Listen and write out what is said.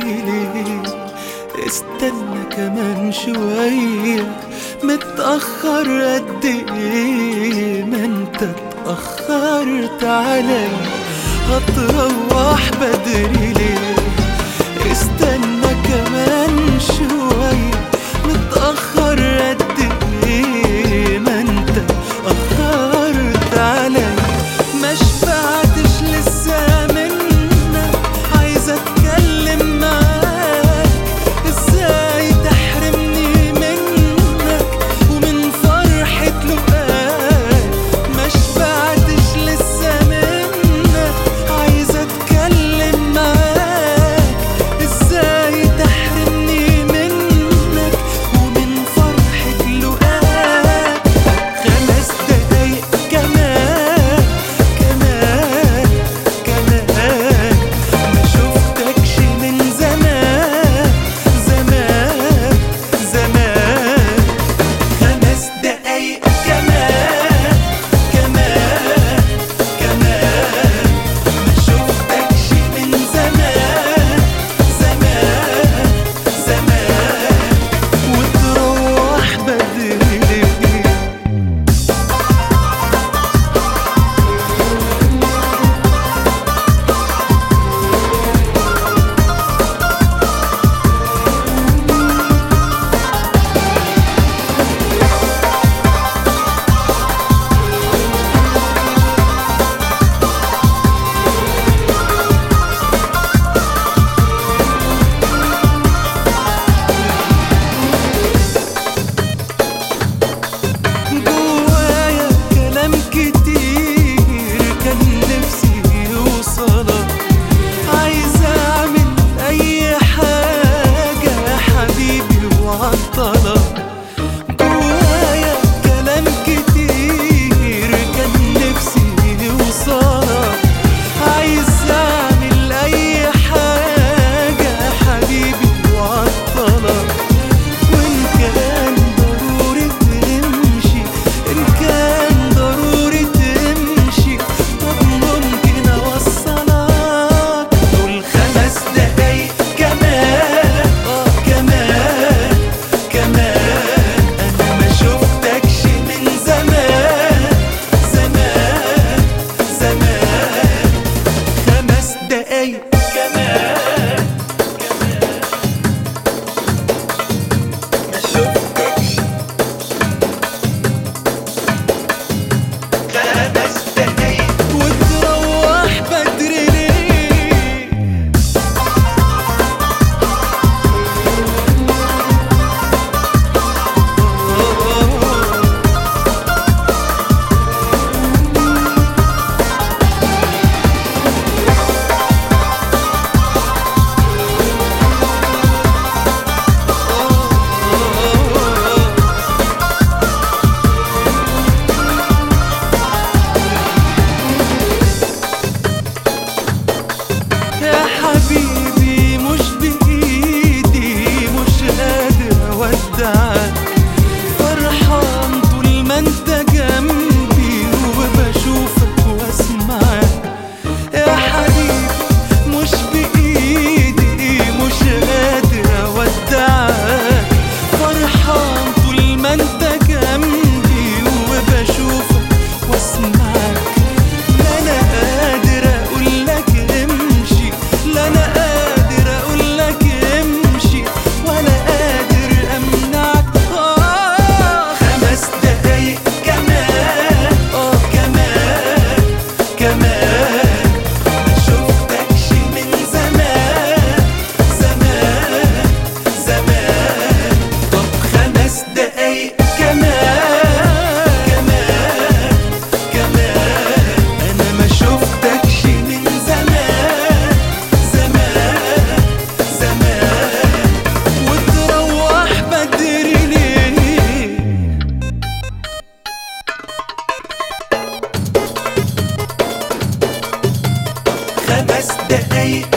ليه استنى كمان شوية متأخر قد ايه ما انت اتأخرت علي هتروح بدري ليه استنى كمان شوية متأخر قد ايه ما انت اتأخرت علي ما شبعتش لسه منك عايز اتكلم معاك ازاي تحرمني منك ومن فرحة لقاك ما شبعتش لسه منك عايز اتكلم معاك ازاي تحرمني منك ومن فرحة لقاك خمس دقايق كمان كمان كمان ما شفتكش من زمان زمان زمان خمس دقايق كمان كمان كمان ما شفتكش من زمان زمان زمان وتروح بدري ليه جوايا كلام كتير كان نفسي يوصلك عايز اعمل اي حاجة يا حبيبي وعطلك جوايا كلام كتير كان نفسي يوصلك عايز اعمل اي حاجة يا حبيبي وعطلك وإن كان ضروري تمشي إن كان ضروري تمشي طب ممكن أوصلك دول خمس دقايق كمان آه كمان كمان أنا ما شفتكش من زمان زمان زمان خمس دقايق كمان ما شفتكش خمس دقايق وتروح بدري ليه يا حبيبي مش بإيدي مش قادر أودعك فرحان طول ما انت جنبي وبشوفك واسمعك يا حبيبي مش بإيدي مش قادر أودعك فرحان طول ما انت جنبي وبشوفك واسمعك لا انا قادر اقول لك امشي لا انا قادر اقول لك امشي ولا قادر امنعك آه خمس دقايق كمان اه كمان كمان ما شفتكش من زمان زمان زمان طب خمس دقايق كمان كمان كمان انا ما شفتكش من زمان زمان زمان وتروح بدري ليه خمس دقايق